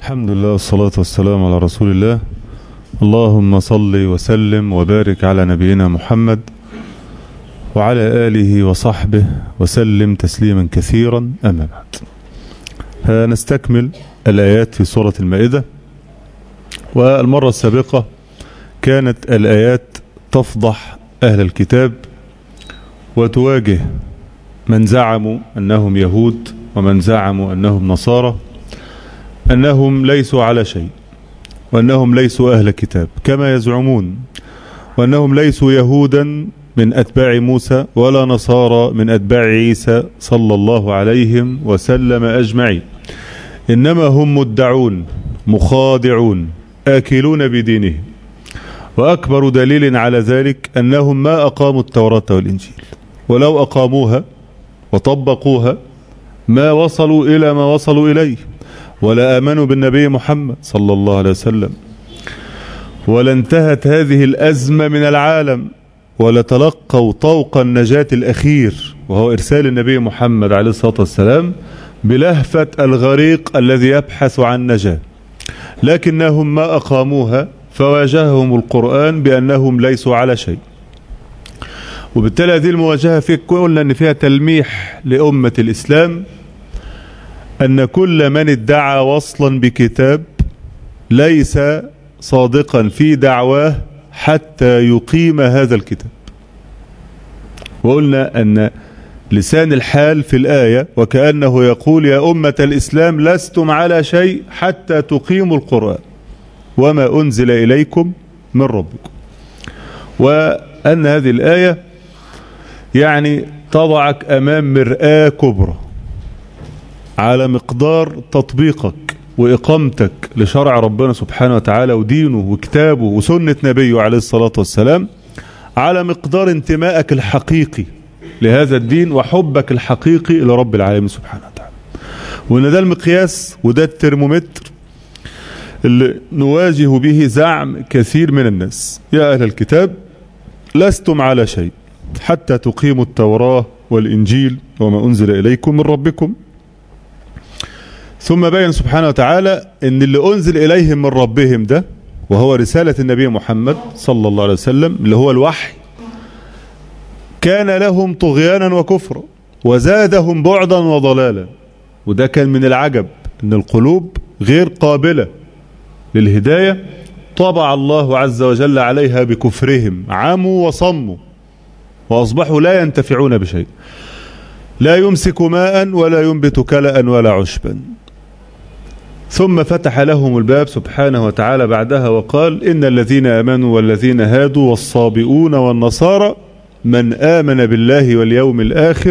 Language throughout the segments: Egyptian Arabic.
الحمد لله والصلاة والسلام على رسول الله اللهم صل وسلم وبارك على نبينا محمد وعلى آله وصحبه وسلم تسليما كثيرا أما بعد نستكمل الآيات في سورة المائدة والمرة السابقة كانت الآيات تفضح أهل الكتاب وتواجه من زعموا أنهم يهود ومن زعموا أنهم نصارى أنهم ليسوا على شيء وأنهم ليسوا أهل كتاب كما يزعمون وأنهم ليسوا يهودا من أتباع موسى ولا نصارى من أتباع عيسى صلى الله عليهم وسلم أجمعين إنما هم مدعون مخادعون آكلون بدينهم وأكبر دليل على ذلك أنهم ما أقاموا التوراة والإنجيل ولو أقاموها وطبقوها ما وصلوا إلى ما وصلوا إليه ولا آمنوا بالنبي محمد صلى الله عليه وسلم ولا انتهت هذه الأزمة من العالم ولتلقوا طوق النجاة الأخير وهو إرسال النبي محمد عليه الصلاة والسلام بلهفة الغريق الذي يبحث عن نجاة لكنهم ما أقاموها فواجههم القرآن بأنهم ليسوا على شيء وبالتالي هذه المواجهة في قلنا أن فيها تلميح لأمة الإسلام أن كل من ادعى وصلا بكتاب ليس صادقا في دعواه حتى يقيم هذا الكتاب وقلنا أن لسان الحال في الآية وكأنه يقول يا أمة الإسلام لستم على شيء حتى تقيموا القرآن وما أنزل إليكم من ربكم وأن هذه الآية يعني تضعك أمام مرآة كبرى على مقدار تطبيقك وإقامتك لشرع ربنا سبحانه وتعالى ودينه وكتابه وسنة نبيه عليه الصلاة والسلام على مقدار انتمائك الحقيقي لهذا الدين وحبك الحقيقي لرب العالمين سبحانه وتعالى وان ده المقياس وده الترمومتر اللي نواجه به زعم كثير من الناس يا أهل الكتاب لستم على شيء حتى تقيموا التوراة والإنجيل وما أنزل إليكم من ربكم ثم بين سبحانه وتعالى ان اللي انزل اليهم من ربهم ده وهو رسالة النبي محمد صلى الله عليه وسلم اللي هو الوحي كان لهم طغيانا وكفرا وزادهم بعدا وضلالا وده كان من العجب ان القلوب غير قابلة للهداية طبع الله عز وجل عليها بكفرهم عموا وصموا واصبحوا لا ينتفعون بشيء لا يمسك ماء ولا ينبت كلأ ولا عشبا ثم فتح لهم الباب سبحانه وتعالى بعدها وقال إن الذين آمنوا والذين هادوا والصابئون والنصارى من آمن بالله واليوم الآخر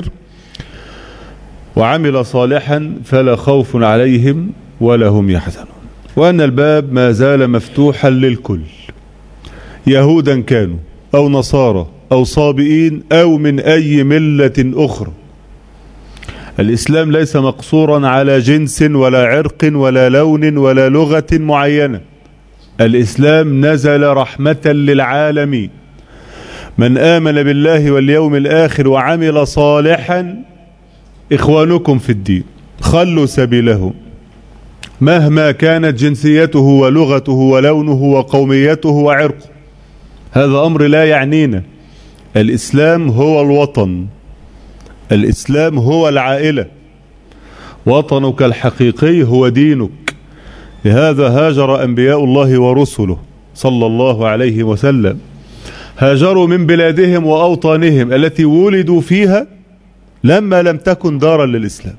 وعمل صالحا فلا خوف عليهم ولا هم يحزنون وأن الباب ما زال مفتوحا للكل يهودا كانوا أو نصارى أو صابئين أو من أي ملة أخرى الإسلام ليس مقصورا على جنس ولا عرق ولا لون ولا لغة معينة الإسلام نزل رحمة للعالمين من آمن بالله واليوم الآخر وعمل صالحا إخوانكم في الدين خلوا سبيله مهما كانت جنسيته ولغته ولونه وقوميته وعرقه هذا أمر لا يعنينا الإسلام هو الوطن الإسلام هو العائلة وطنك الحقيقي هو دينك لهذا هاجر أنبياء الله ورسله صلى الله عليه وسلم هاجروا من بلادهم وأوطانهم التي ولدوا فيها لما لم تكن دارا للإسلام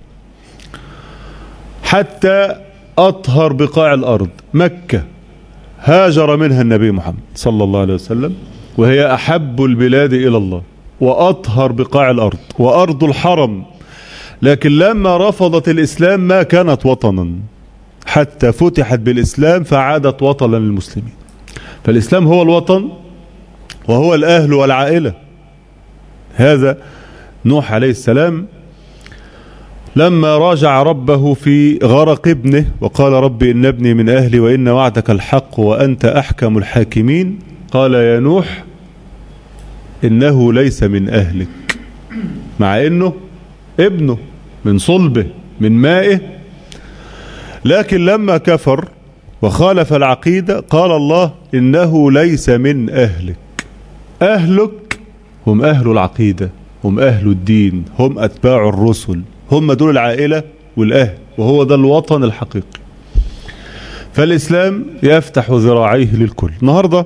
حتى أطهر بقاع الأرض مكة هاجر منها النبي محمد صلى الله عليه وسلم وهي أحب البلاد إلى الله وأطهر بقاع الأرض وأرض الحرم لكن لما رفضت الإسلام ما كانت وطنا حتى فتحت بالإسلام فعادت وطنا للمسلمين فالإسلام هو الوطن وهو الأهل والعائلة هذا نوح عليه السلام لما راجع ربه في غرق ابنه وقال رب إن ابني من أهلي وإن وعدك الحق وأنت أحكم الحاكمين قال يا نوح إنه ليس من أهلك مع إنه ابنه من صلبه من مائه لكن لما كفر وخالف العقيدة قال الله إنه ليس من أهلك أهلك هم أهل العقيدة هم أهل الدين هم أتباع الرسل هم دول العائلة والأهل وهو ده الوطن الحقيقي فالإسلام يفتح ذراعيه للكل النهاردة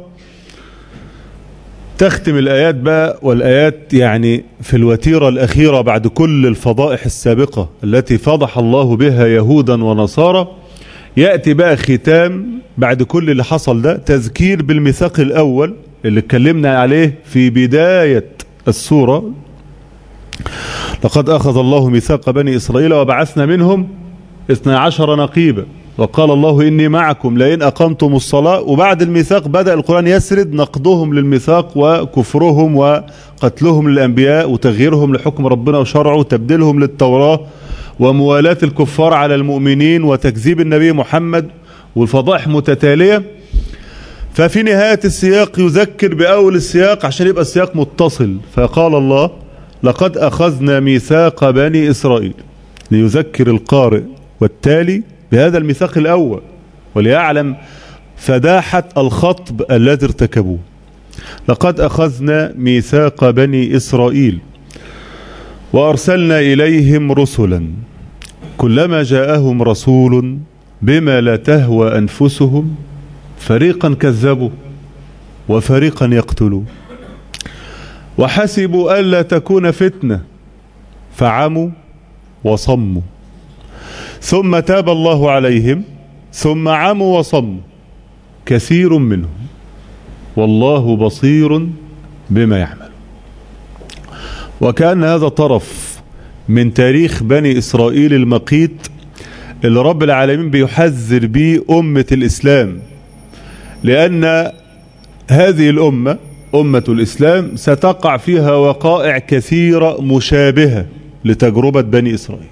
تختم الآيات بقى والآيات يعني في الوتيرة الأخيرة بعد كل الفضائح السابقة التي فضح الله بها يهودا ونصارى يأتي بقى ختام بعد كل اللي حصل ده تذكير بالميثاق الأول اللي اتكلمنا عليه في بداية السورة لقد أخذ الله ميثاق بني إسرائيل وبعثنا منهم اثنى عشر نقيبا وقال الله إني معكم لئن أقمتم الصلاة وبعد الميثاق بدأ القرآن يسرد نقضهم للميثاق وكفرهم وقتلهم للأنبياء وتغييرهم لحكم ربنا وشرعه وتبديلهم للتوراة وموالاة الكفار على المؤمنين وتكذيب النبي محمد والفضائح متتالية ففي نهاية السياق يذكر بأول السياق عشان يبقى السياق متصل فقال الله لقد أخذنا ميثاق بني إسرائيل ليذكر القارئ والتالي بهذا الميثاق الأول وليعلم فداحة الخطب الذي ارتكبوه لقد أخذنا ميثاق بني إسرائيل وأرسلنا إليهم رسلا كلما جاءهم رسول بما لا تهوى أنفسهم فريقا كذبوا وفريقا يقتلوا وحسبوا ألا تكون فتنة فعموا وصموا ثم تاب الله عليهم ثم عموا وصموا كثير منهم والله بصير بما يعمل وكان هذا طرف من تاريخ بني إسرائيل المقيت اللي رب العالمين بيحذر به أمة الإسلام لأن هذه الأمة أمة الإسلام ستقع فيها وقائع كثيرة مشابهة لتجربة بني إسرائيل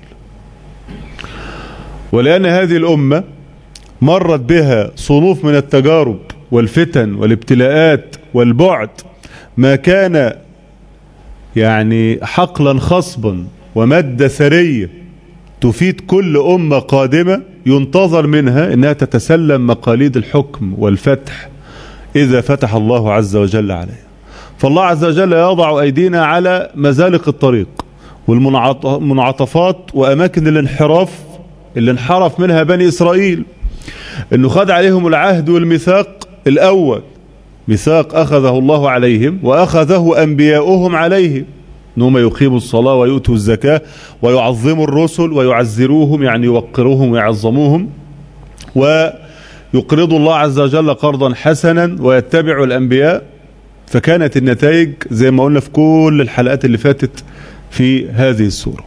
ولأن هذه الأمة مرت بها صنوف من التجارب والفتن والابتلاءات والبعد ما كان يعني حقلا خصبا ومادة ثرية تفيد كل أمة قادمة ينتظر منها أنها تتسلم مقاليد الحكم والفتح إذا فتح الله عز وجل عليها فالله عز وجل يضع أيدينا على مزالق الطريق والمنعطفات وأماكن الانحراف اللي انحرف منها بني إسرائيل أنه خد عليهم العهد والميثاق الأول ميثاق أخذه الله عليهم وأخذه أنبياؤهم عليهم أنهم يقيموا الصلاة ويؤتوا الزكاة ويعظموا الرسل ويعزروهم يعني يوقروهم ويعظموهم ويقرضوا الله عز وجل قرضا حسنا ويتبعوا الأنبياء فكانت النتائج زي ما قلنا في كل الحلقات اللي فاتت في هذه السورة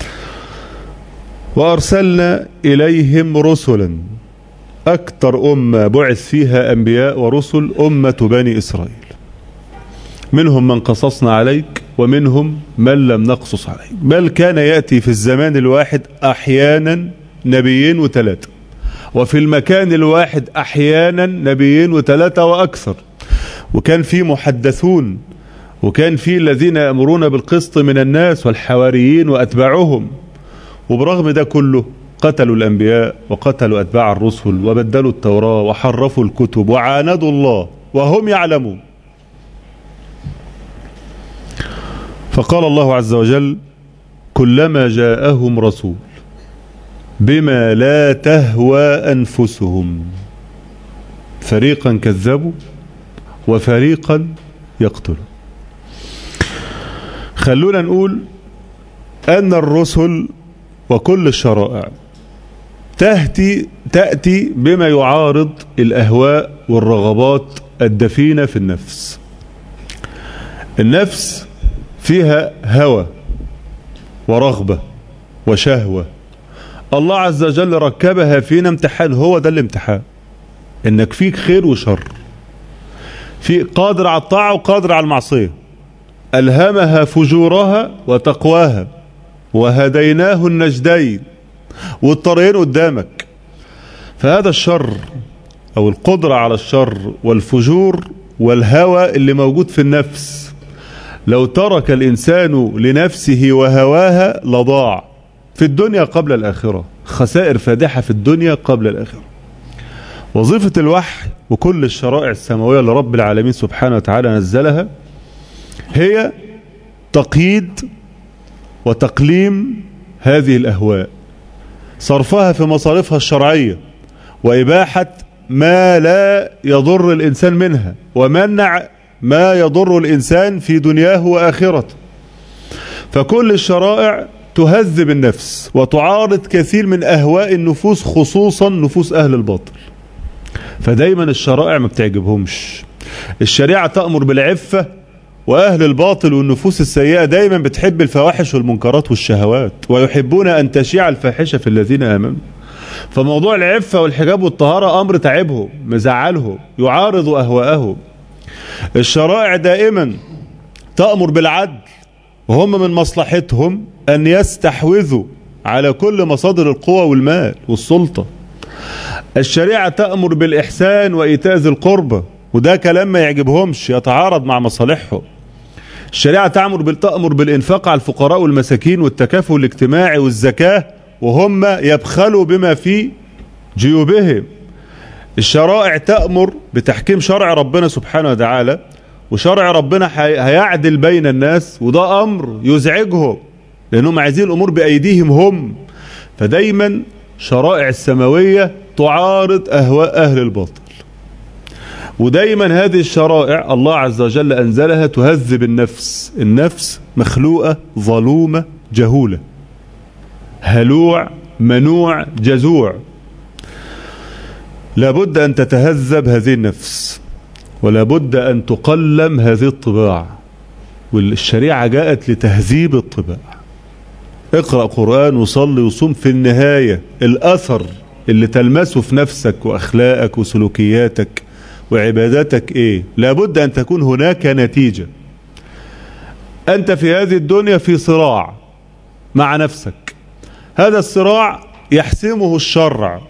وأرسلنا إليهم رسلا أكثر أمة بعث فيها أنبياء ورسل أمة بني إسرائيل منهم من قصصنا عليك ومنهم من لم نقصص عليك بل كان يأتي في الزمان الواحد أحيانا نبيين وثلاثة وفي المكان الواحد أحيانا نبيين وثلاثة وأكثر وكان في محدثون وكان في الذين يأمرون بالقسط من الناس والحواريين وأتباعهم وبرغم ده كله قتلوا الأنبياء وقتلوا أتباع الرسل وبدلوا التوراة وحرفوا الكتب وعاندوا الله وهم يعلمون فقال الله عز وجل كلما جاءهم رسول بما لا تهوى أنفسهم فريقا كذبوا وفريقا يقتلوا خلونا نقول أن الرسل وكل الشرائع تأتي تأتي بما يعارض الأهواء والرغبات الدفينة في النفس النفس فيها هوى ورغبة وشهوة الله عز وجل ركبها فينا امتحان هو ده الامتحان انك فيك خير وشر في قادر على الطاعة وقادر على المعصية ألهمها فجورها وتقواها وهديناه النجدين والطريقين قدامك فهذا الشر أو القدرة على الشر والفجور والهوى اللي موجود في النفس لو ترك الإنسان لنفسه وهواها لضاع في الدنيا قبل الآخرة خسائر فادحة في الدنيا قبل الآخرة وظيفة الوحي وكل الشرائع السماوية اللي رب العالمين سبحانه وتعالى نزلها هي تقييد وتقليم هذه الأهواء صرفها في مصارفها الشرعية وإباحة ما لا يضر الإنسان منها ومنع ما يضر الإنسان في دنياه وآخرته فكل الشرائع تهذب النفس وتعارض كثير من أهواء النفوس خصوصا نفوس أهل الباطل فدايما الشرائع ما بتعجبهمش الشريعة تأمر بالعفة وأهل الباطل والنفوس السيئة دايما بتحب الفواحش والمنكرات والشهوات ويحبون أن تشيع الفاحشة في الذين آمنوا فموضوع العفة والحجاب والطهارة أمر تعبهم مزعلهم يعارض أهواءهم الشرائع دائما تأمر بالعدل وهم من مصلحتهم أن يستحوذوا على كل مصادر القوى والمال والسلطة الشريعة تأمر بالإحسان وإيتاء ذي القربى وده كلام ما يعجبهمش يتعارض مع مصالحهم الشريعة تأمر تأمر بالإنفاق على الفقراء والمساكين والتكافل الاجتماعي والزكاة وهم يبخلوا بما في جيوبهم الشرائع تأمر بتحكيم شرع ربنا سبحانه وتعالى وشرع ربنا هيعدل بين الناس وده أمر يزعجهم لأنهم عايزين الأمور بأيديهم هم فدايما شرائع السماوية تعارض أهواء أهل الباطل ودايما هذه الشرائع الله عز وجل أنزلها تهذب النفس النفس مخلوقة ظلومة جهولة هلوع منوع جزوع لابد أن تتهذب هذه النفس ولابد أن تقلم هذه الطباع والشريعة جاءت لتهذيب الطباع اقرأ قرآن وصلي وصوم في النهاية الأثر اللي تلمسه في نفسك وأخلاقك وسلوكياتك وعباداتك ايه لابد ان تكون هناك نتيجة انت في هذه الدنيا في صراع مع نفسك هذا الصراع يحسمه الشرع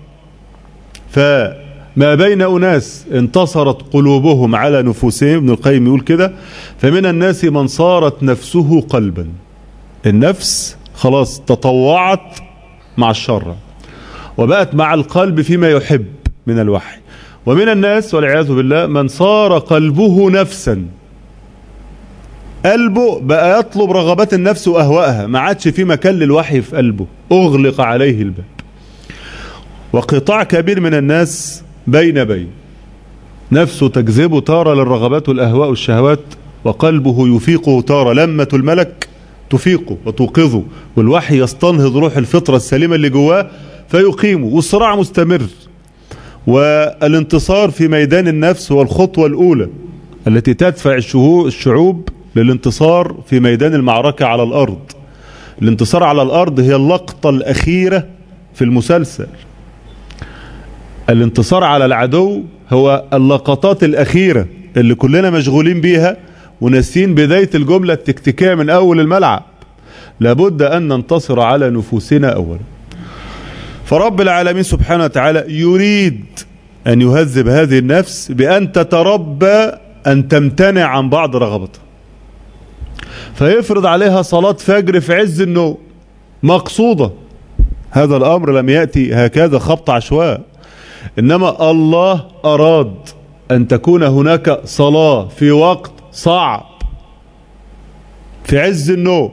فما بين أناس انتصرت قلوبهم على نفوسهم ابن القيم يقول كده فمن الناس من صارت نفسه قلبا النفس خلاص تطوعت مع الشرع وبقت مع القلب فيما يحب من الوحي ومن الناس والعياذ بالله من صار قلبه نفسا قلبه بقى يطلب رغبات النفس وأهوائها ما عادش في مكان للوحي في قلبه أغلق عليه الباب وقطاع كبير من الناس بين بين نفسه تجذبه تارة للرغبات والأهواء والشهوات وقلبه يفيقه تارة لمة الملك تفيقه وتوقظه والوحي يستنهض روح الفطرة السليمة اللي جواه فيقيمه والصراع مستمر والانتصار في ميدان النفس هو الخطوة الأولى التي تدفع الشعوب للانتصار في ميدان المعركة على الأرض الانتصار على الأرض هي اللقطة الأخيرة في المسلسل الانتصار على العدو هو اللقطات الأخيرة اللي كلنا مشغولين بيها وناسين بداية الجملة التكتيكية من أول الملعب لابد أن ننتصر على نفوسنا أولا فرب العالمين سبحانه وتعالى يريد أن يهذب هذه النفس بأن تتربى أن تمتنع عن بعض رغبتها فيفرض عليها صلاة فجر في عز النوم مقصودة هذا الأمر لم يأتي هكذا خبط عشواء إنما الله أراد أن تكون هناك صلاة في وقت صعب في عز النوم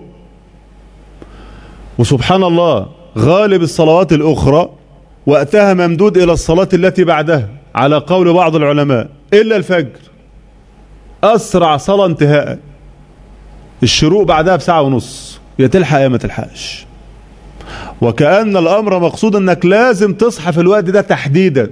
وسبحان الله غالب الصلوات الأخرى وقتها ممدود إلى الصلاة التي بعدها على قول بعض العلماء إلا الفجر أسرع صلاة انتهاء الشروق بعدها بساعة ونص يا تلحق يا ما تلحقش وكأن الأمر مقصود أنك لازم تصحى في الوقت ده تحديدا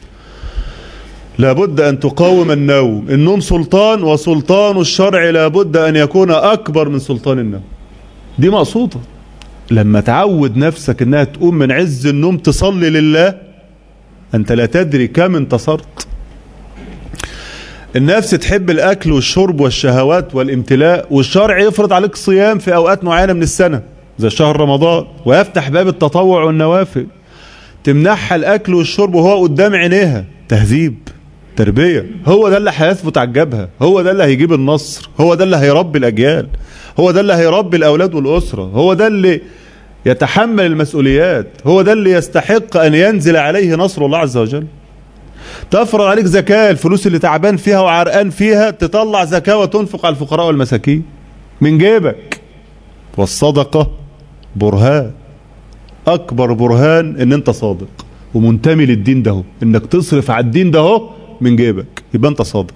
لابد أن تقاوم النوم النوم سلطان وسلطان الشرع لابد أن يكون أكبر من سلطان النوم دي مقصودة لما تعود نفسك انها تقوم من عز النوم تصلي لله انت لا تدري كم انتصرت النفس تحب الاكل والشرب والشهوات والامتلاء والشرع يفرض عليك صيام في اوقات معينة من السنة زي شهر رمضان ويفتح باب التطوع والنوافل تمنحها الاكل والشرب وهو قدام عينيها تهذيب تربية هو ده اللي هيثبت على الجبهة هو ده اللي هيجيب النصر هو ده اللي هيربي الأجيال هو ده اللي هيربي الأولاد والأسرة هو ده اللي يتحمل المسؤوليات هو ده اللي يستحق أن ينزل عليه نصر الله عز وجل تفرض عليك زكاة الفلوس اللي تعبان فيها وعرقان فيها تطلع زكاة وتنفق على الفقراء والمساكين من جيبك والصدقة برهان أكبر برهان إن أنت صادق ومنتمي للدين ده إنك تصرف على الدين ده من جيبك يبقى أنت صادق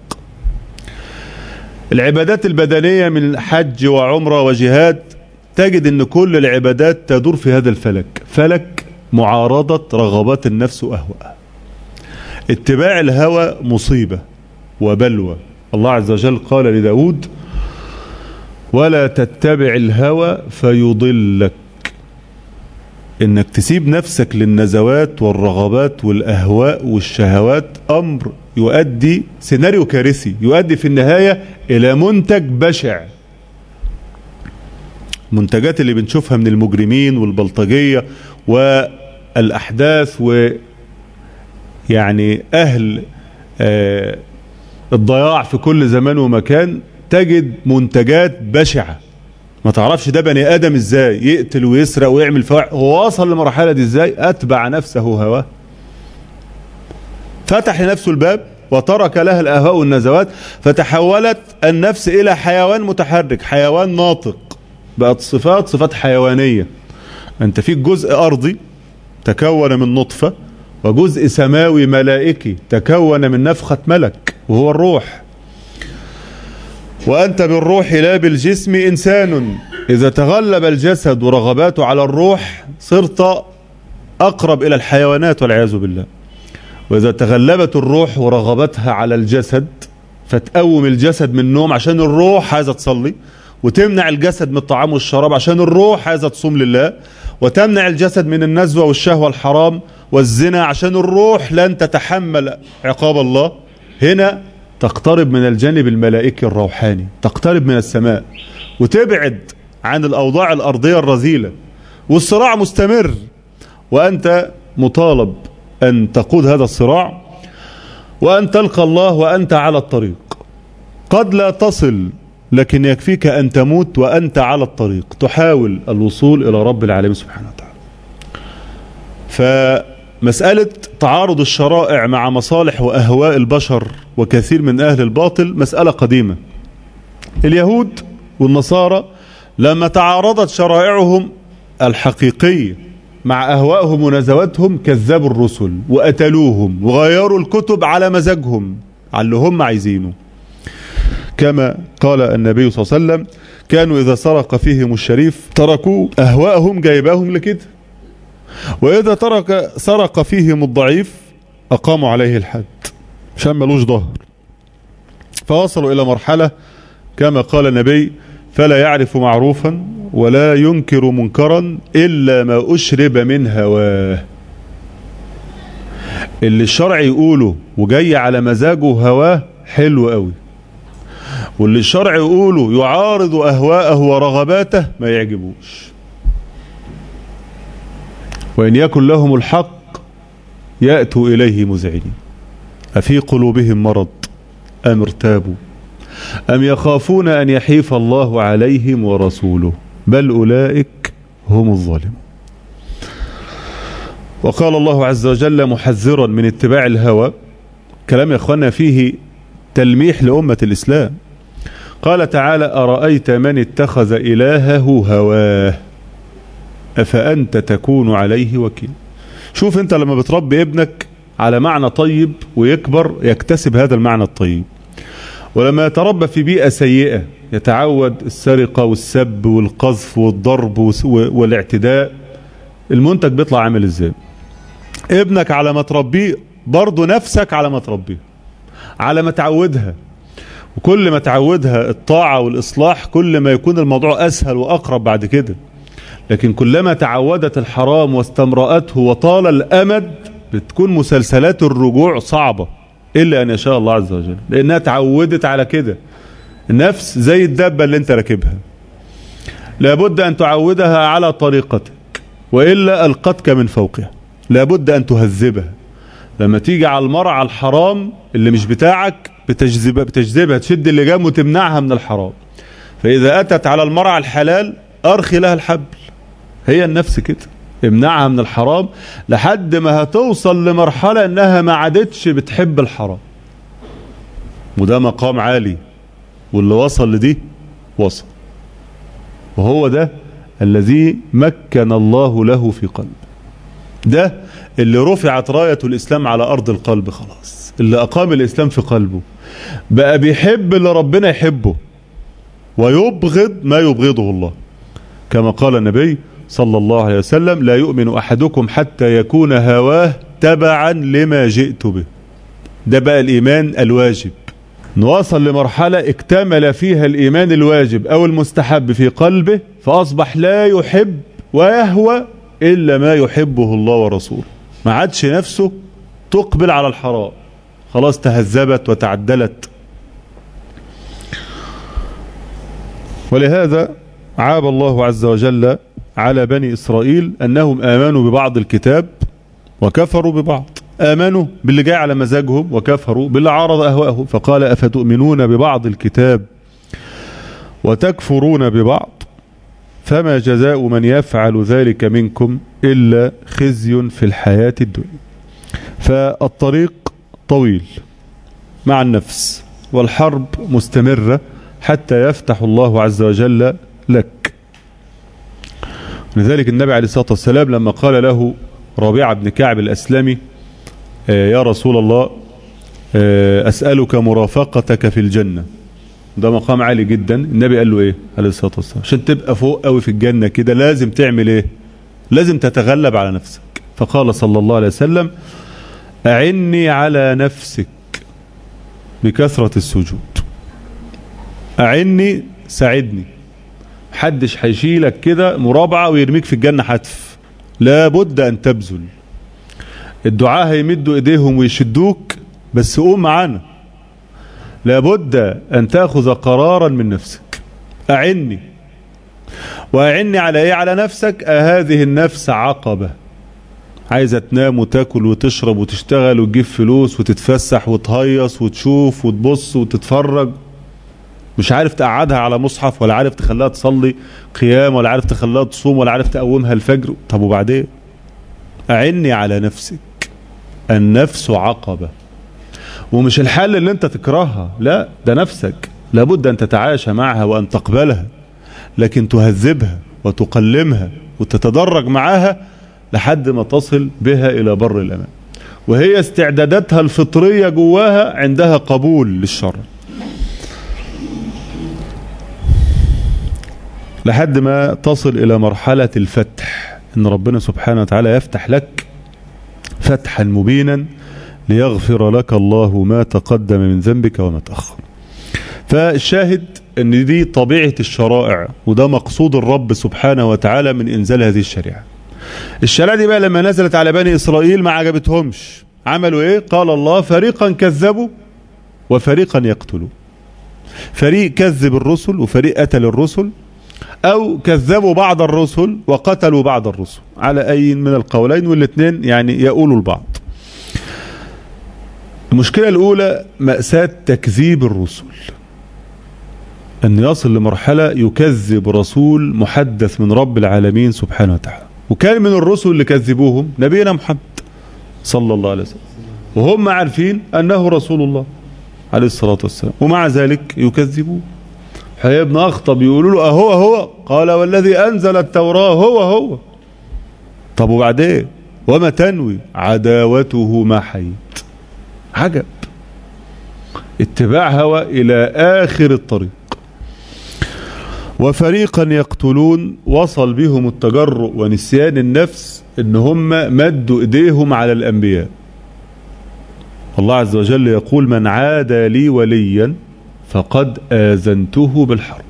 العبادات البدنية من حج وعمرة وجهاد تجد ان كل العبادات تدور في هذا الفلك فلك معارضة رغبات النفس وأهواءها اتباع الهوى مصيبة وبلوى الله عز وجل قال لداود ولا تتبع الهوى فيضلك انك تسيب نفسك للنزوات والرغبات والاهواء والشهوات امر يؤدي سيناريو كارثي يؤدي في النهاية الى منتج بشع منتجات اللي بنشوفها من المجرمين والبلطجية والأحداث و يعني أهل آه الضياع في كل زمان ومكان تجد منتجات بشعة ما تعرفش ده بني آدم ازاي يقتل ويسرق ويعمل فواحش هو وصل للمرحلة دي ازاي أتبع نفسه هواه فتح لنفسه الباب وترك لها الأهواء والنزوات فتحولت النفس إلى حيوان متحرك حيوان ناطق بقت صفات صفات حيوانية انت فيك جزء ارضي تكون من نطفة وجزء سماوي ملائكي تكون من نفخة ملك وهو الروح وأنت بالروح لا بالجسم إنسان إذا تغلب الجسد ورغباته على الروح صرت أقرب إلى الحيوانات والعياذ بالله وإذا تغلبت الروح ورغبتها على الجسد فتقوم الجسد من النوم عشان الروح عايزة تصلي وتمنع الجسد من الطعام والشراب عشان الروح عايزة تصوم لله وتمنع الجسد من النزوة والشهوة الحرام والزنا عشان الروح لن تتحمل عقاب الله هنا تقترب من الجانب الملائكي الروحاني تقترب من السماء وتبعد عن الأوضاع الأرضية الرذيلة والصراع مستمر وأنت مطالب أن تقود هذا الصراع وأن تلقى الله وأنت على الطريق قد لا تصل لكن يكفيك أن تموت وأنت على الطريق تحاول الوصول إلى رب العالمين سبحانه وتعالى فمسألة تعارض الشرائع مع مصالح وأهواء البشر وكثير من أهل الباطل مسألة قديمة اليهود والنصارى لما تعارضت شرائعهم الحقيقية مع أهوائهم ونزواتهم كذبوا الرسل وقتلوهم وغيروا الكتب على مزاجهم على اللي هم عايزينه كما قال النبي صلى الله عليه وسلم كانوا إذا سرق فيهم الشريف تركوا أهواءهم جايباهم لكده وإذا ترك سرق فيهم الضعيف أقاموا عليه الحد عشان ملوش ظهر فوصلوا إلى مرحلة كما قال النبي فلا يعرف معروفا ولا ينكر منكرا إلا ما أشرب من هواه اللي الشرع يقوله وجاي على مزاجه هواه حلو قوي واللي الشرع يقوله يعارض أهواءه ورغباته ما يعجبوش وإن يكن لهم الحق يأتوا إليه مذعنين أفي قلوبهم مرض أم ارتابوا أم يخافون أن يحيف الله عليهم ورسوله بل أولئك هم الظالمون وقال الله عز وجل محذرا من اتباع الهوى كلام يا اخوانا فيه تلميح لأمة الإسلام قال تعالى أرأيت من اتخذ إلهه هواه أفأنت تكون عليه وكيل شوف انت لما بتربي ابنك على معنى طيب ويكبر يكتسب هذا المعنى الطيب ولما يتربى في بيئة سيئة يتعود السرقة والسب والقذف والضرب والاعتداء المنتج بيطلع عامل ازاي ابنك على ما تربيه برضه نفسك على ما تربيه على ما تعودها وكل ما تعودها الطاعة والإصلاح كل ما يكون الموضوع أسهل وأقرب بعد كده لكن كلما تعودت الحرام واستمرأته وطال الأمد بتكون مسلسلات الرجوع صعبة إلا أن يشاء الله عز وجل لأنها تعودت على كده نفس زي الدابة اللي انت راكبها لابد أن تعودها على طريقتك وإلا ألقتك من فوقها لابد أن تهذبها لما تيجي على المرعى الحرام اللي مش بتاعك بتجذبها بتجذبها تشد اللي جنبه وتمنعها من الحرام فإذا أتت على المرعى الحلال أرخي لها الحبل هي النفس كده امنعها من الحرام لحد ما هتوصل لمرحلة انها ما عادتش بتحب الحرام وده مقام عالي واللي وصل لدي وصل وهو ده الذي مكن الله له في قلبه ده اللي رفعت راية الإسلام على أرض القلب خلاص اللي أقام الإسلام في قلبه بقى بيحب اللي ربنا يحبه ويبغض ما يبغضه الله كما قال النبي صلى الله عليه وسلم لا يؤمن أحدكم حتى يكون هواه تبعا لما جئت به ده بقى الإيمان الواجب نوصل لمرحلة اكتمل فيها الإيمان الواجب أو المستحب في قلبه فأصبح لا يحب ويهوى إلا ما يحبه الله ورسوله ما عادش نفسه تقبل على الحرام خلاص تهذبت وتعدلت ولهذا عاب الله عز وجل على بني إسرائيل أنهم آمنوا ببعض الكتاب وكفروا ببعض آمنوا باللي جاي على مزاجهم وكفروا باللي عارض أهواءهم فقال أفتؤمنون ببعض الكتاب وتكفرون ببعض فما جزاء من يفعل ذلك منكم إلا خزي في الحياة الدنيا فالطريق طويل مع النفس والحرب مستمرة حتى يفتح الله عز وجل لك لذلك النبي عليه الصلاة والسلام لما قال له ربيعة بن كعب الأسلمي يا رسول الله أسألك مرافقتك في الجنة ده مقام عالي جدا النبي قال له ايه عليه الصلاة والسلام عشان تبقى فوق قوي في الجنة كده لازم تعمل ايه لازم تتغلب على نفسك فقال صلى الله عليه وسلم أعني على نفسك بكثرة السجود أعني ساعدني حدش هيشيلك كده مرابعة ويرميك في الجنة حتف لابد أن تبذل الدعاء هيمدوا ايديهم ويشدوك بس قوم معانا لابد ان تاخذ قرارا من نفسك اعني واعني على ايه على نفسك هذه النفس عقبة عايزة تنام وتاكل وتشرب وتشتغل وتجيب فلوس وتتفسح وتهيص وتشوف وتبص وتتفرج مش عارف تقعدها على مصحف ولا عارف تخليها تصلي قيام ولا عارف تخليها تصوم ولا عارف تقومها الفجر طب وبعدين أعني على نفسك النفس عقبة ومش الحل اللي انت تكرهها لا ده نفسك لابد ان تتعايش معها وان تقبلها لكن تهذبها وتقلمها وتتدرج معها لحد ما تصل بها الى بر الامان وهي استعداداتها الفطرية جواها عندها قبول للشر لحد ما تصل الى مرحلة الفتح ان ربنا سبحانه وتعالى يفتح لك فتحا مبينا ليغفر لك الله ما تقدم من ذنبك وما تأخر فالشاهد ان دي طبيعة الشرائع وده مقصود الرب سبحانه وتعالى من انزال هذه الشريعة الشريعة دي بقى لما نزلت على بني اسرائيل ما عجبتهمش عملوا ايه قال الله فريقا كذبوا وفريقا يقتلوا فريق كذب الرسل وفريق قتل الرسل او كذبوا بعض الرسل وقتلوا بعض الرسل على اي من القولين والاثنين يعني يقولوا البعض المشكلة الاولى مأساة تكذيب الرسل ان يصل لمرحلة يكذب رسول محدث من رب العالمين سبحانه وتعالى وكان من الرسل اللي كذبوهم نبينا محمد صلى الله عليه وسلم وهم عارفين انه رسول الله عليه الصلاة والسلام ومع ذلك يكذبوه حيي بن أخطب يقولوا له أهو هو قال والذي أنزل التوراة هو هو طب وبعدين وما تنوي عداوته ما حييت عجب اتباع هوى إلى آخر الطريق وفريقا يقتلون وصل بهم التجرؤ ونسيان النفس ان هم مدوا ايديهم على الانبياء الله عز وجل يقول من عادى لي وليا فقد آذنته بالحرب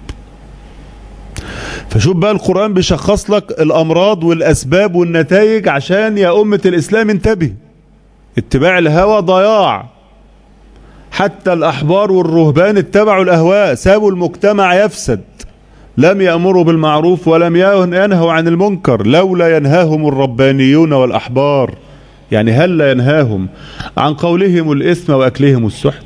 فشوف بقى القرآن بيشخص لك الأمراض والأسباب والنتائج عشان يا أمة الإسلام انتبه اتباع الهوى ضياع حتى الأحبار والرهبان اتبعوا الأهواء سابوا المجتمع يفسد لم يأمروا بالمعروف ولم ينهوا عن المنكر لولا ينهاهم الربانيون والأحبار يعني هل لا ينهاهم عن قولهم الإثم وأكلهم السحت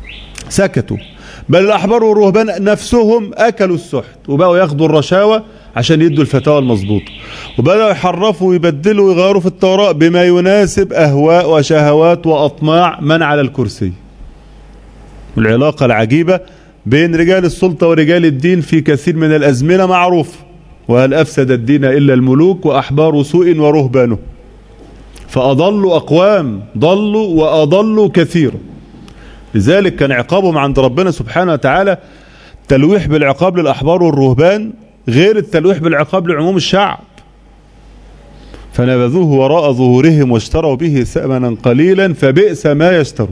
سكتوا بل الأحبار والرهبان نفسهم أكلوا السحت وبقوا ياخدوا الرشاوى عشان يدوا الفتاوى المظبوطة وبدأوا يحرفوا ويبدلوا ويغيروا في التوراة بما يناسب أهواء وشهوات وأطماع من على الكرسي العلاقة العجيبة بين رجال السلطة ورجال الدين في كثير من الأزمنة معروف وهل أفسد الدين إلا الملوك وأحبار سوء ورهبانه فأضلوا أقوام ضلوا وأضلوا كثيرا لذلك كان عقابهم عند ربنا سبحانه وتعالى تلويح بالعقاب للأحبار والرهبان غير التلويح بالعقاب لعموم الشعب فنبذوه وراء ظهورهم واشتروا به ثمنا قليلا فبئس ما يشتروا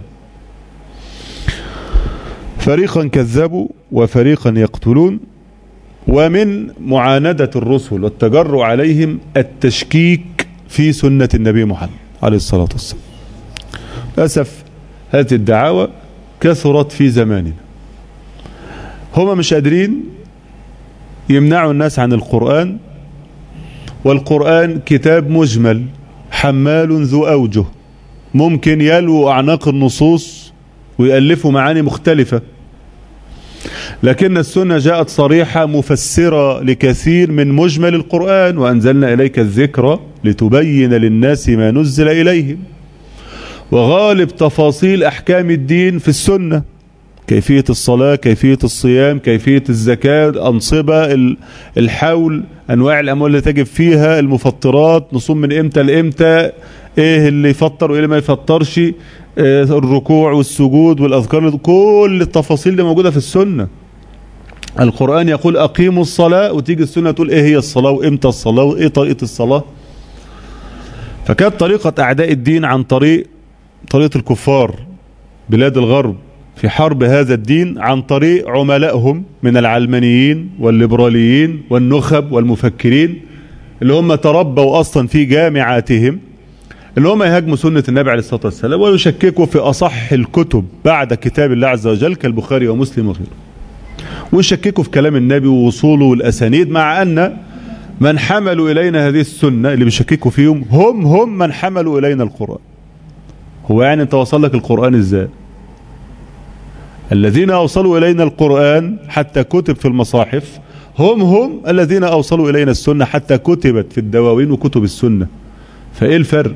فريقا كذبوا وفريقا يقتلون ومن معاندة الرسل والتجرع عليهم التشكيك في سنة النبي محمد عليه الصلاة والسلام للأسف هذه الدعاوى كثرت في زماننا هم مش قادرين يمنعوا الناس عن القرآن والقرآن كتاب مجمل حمال ذو أوجه ممكن يلو أعناق النصوص ويألفوا معاني مختلفة لكن السنة جاءت صريحة مفسرة لكثير من مجمل القرآن وأنزلنا إليك الذكر لتبين للناس ما نزل إليهم وغالب تفاصيل أحكام الدين في السنة كيفية الصلاة كيفية الصيام كيفية الزكاة أنصبة الحول أنواع الأموال اللي تجب فيها المفطرات نصوم من إمتى لإمتى إيه اللي يفطر وإيه اللي ما يفطرش إيه الركوع والسجود والأذكار كل التفاصيل دي موجودة في السنة القرآن يقول أقيموا الصلاة وتيجي السنة تقول إيه هي الصلاة وإمتى الصلاة وإيه طريقة الصلاة فكانت طريقة أعداء الدين عن طريق طريقة الكفار بلاد الغرب في حرب هذا الدين عن طريق عملائهم من العلمانيين والليبراليين والنخب والمفكرين اللي هم تربوا أصلا في جامعاتهم اللي هم يهاجموا سنة النبي عليه الصلاة والسلام ويشككوا في أصح الكتب بعد كتاب الله عز وجل كالبخاري ومسلم وغيره ويشككوا في كلام النبي ووصوله والأسانيد مع أن من حملوا إلينا هذه السنة اللي بيشككوا فيهم هم هم من حملوا إلينا القرآن هو يعني انت وصل لك القرآن ازاي الذين أوصلوا إلينا القرآن حتى كتب في المصاحف هم هم الذين أوصلوا إلينا السنة حتى كتبت في الدواوين وكتب السنة فإيه الفرق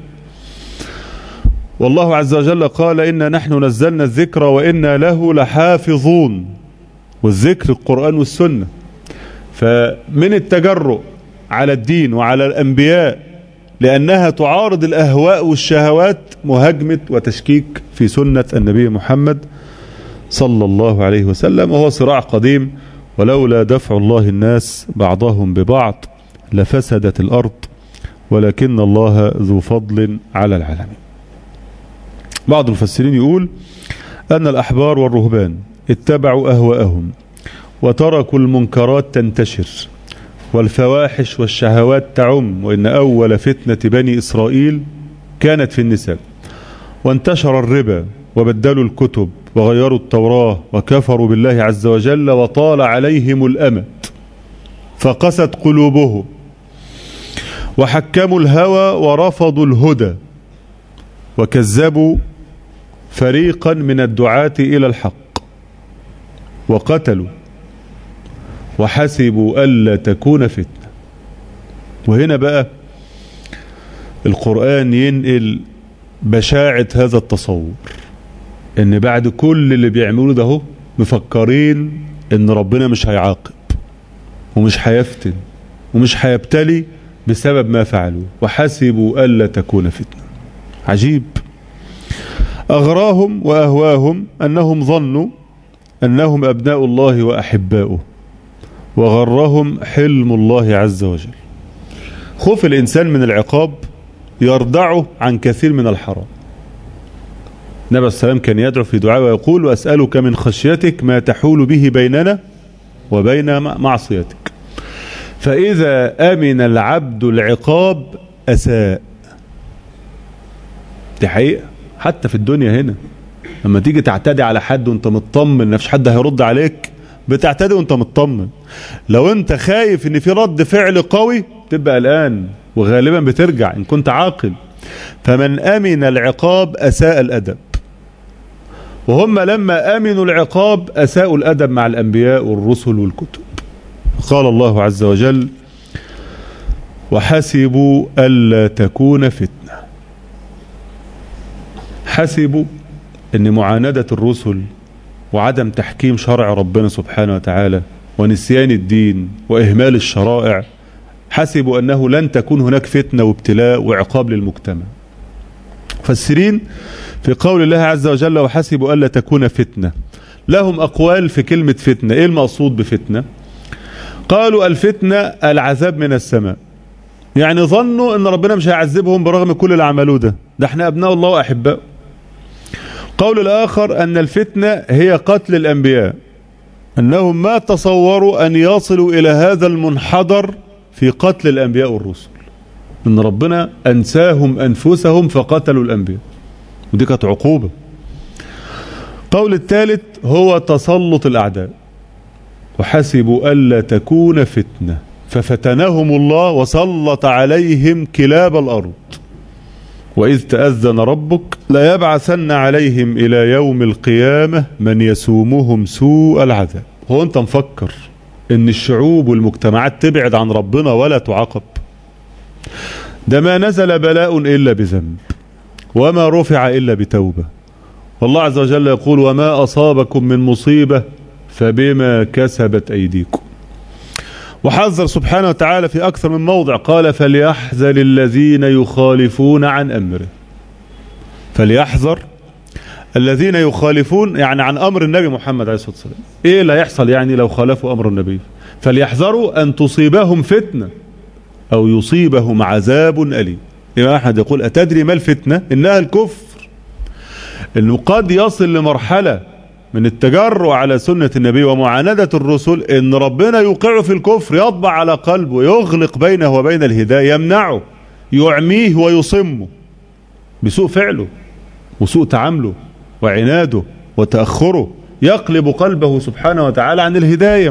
والله عز وجل قال إنا نحن نزلنا الذكر وإنا له لحافظون والذكر القرآن والسنة فمن التجرؤ على الدين وعلى الأنبياء لأنها تعارض الأهواء والشهوات مهاجمة وتشكيك في سنة النبي محمد صلى الله عليه وسلم وهو صراع قديم ولولا دفع الله الناس بعضهم ببعض لفسدت الأرض ولكن الله ذو فضل على العالمين بعض المفسرين يقول أن الأحبار والرهبان اتبعوا أهواءهم وتركوا المنكرات تنتشر والفواحش والشهوات تعم وإن أول فتنة بني إسرائيل كانت في النساء وانتشر الربا وبدلوا الكتب وغيروا التوراة وكفروا بالله عز وجل وطال عليهم الأمد فقست قلوبهم وحكموا الهوى ورفضوا الهدى وكذبوا فريقا من الدعاة إلى الحق وقتلوا وحسبوا ألا تكون فتنة وهنا بقى القرآن ينقل بشاعة هذا التصور ان بعد كل اللي بيعملوا ده هو مفكرين ان ربنا مش هيعاقب ومش هيفتن ومش هيبتلي بسبب ما فعلوا وحسبوا ألا تكون فتنة عجيب أغراهم وأهواهم أنهم ظنوا أنهم أبناء الله وأحباؤه وغرهم حلم الله عز وجل خوف الإنسان من العقاب يردعه عن كثير من الحرام النبي السلام كان يدعو في دعاء ويقول وأسألك من خشيتك ما تحول به بيننا وبين معصيتك فإذا أمن العبد العقاب أساء دي حقيقة حتى في الدنيا هنا لما تيجي تعتدي على حد وانت مطمن مفيش حد هيرد عليك بتعتدي وانت مطمن لو انت خايف ان في رد فعل قوي تبقى قلقان وغالبا بترجع ان كنت عاقل فمن امن العقاب اساء الادب وهم لما امنوا العقاب اساءوا الادب مع الانبياء والرسل والكتب قال الله عز وجل وحسبوا ألا تكون فتنة حسبوا أن معاندة الرسل وعدم تحكيم شرع ربنا سبحانه وتعالى ونسيان الدين وإهمال الشرائع حسبوا أنه لن تكون هناك فتنة وابتلاء وعقاب للمجتمع مفسرين في قول الله عز وجل وحسبوا ألا تكون فتنة لهم أقوال في كلمة فتنة إيه المقصود بفتنة قالوا الفتنة العذاب من السماء يعني ظنوا ان ربنا مش هيعذبهم برغم كل اللي عملوه ده ده احنا ابناء الله واحباؤه قول الاخر ان الفتنة هي قتل الانبياء انهم ما تصوروا ان يصلوا الى هذا المنحدر في قتل الانبياء والرسل ان ربنا انساهم انفسهم فقتلوا الانبياء ودي كانت عقوبة قول الثالث هو تسلط الاعداء وحسبوا الا تكون فتنه ففتنهم الله وسلط عليهم كلاب الأرض وإذ تأذن ربك ليبعثن عليهم إلى يوم القيامة من يسومهم سوء العذاب هو أنت مفكر إن الشعوب والمجتمعات تبعد عن ربنا ولا تعاقب ده ما نزل بلاء إلا بذنب وما رفع إلا بتوبة والله عز وجل يقول وما أصابكم من مصيبة فبما كسبت أيديكم وحذر سبحانه وتعالى في أكثر من موضع قال فليحذر الذين يخالفون عن أمره فليحذر الذين يخالفون يعني عن أمر النبي محمد عليه الصلاة والسلام إيه اللي هيحصل يعني لو خالفوا أمر النبي فليحذروا أن تصيبهم فتنة أو يصيبهم عذاب أليم الإمام أحمد يقول أتدري ما الفتنة إنها الكفر إنه قد يصل لمرحلة من التجرؤ على سنة النبي ومعاندة الرسل ان ربنا يوقعه في الكفر يطبع على قلبه يغلق بينه وبين الهداية يمنعه يعميه ويصمه بسوء فعله وسوء تعامله وعناده وتأخره يقلب قلبه سبحانه وتعالى عن الهداية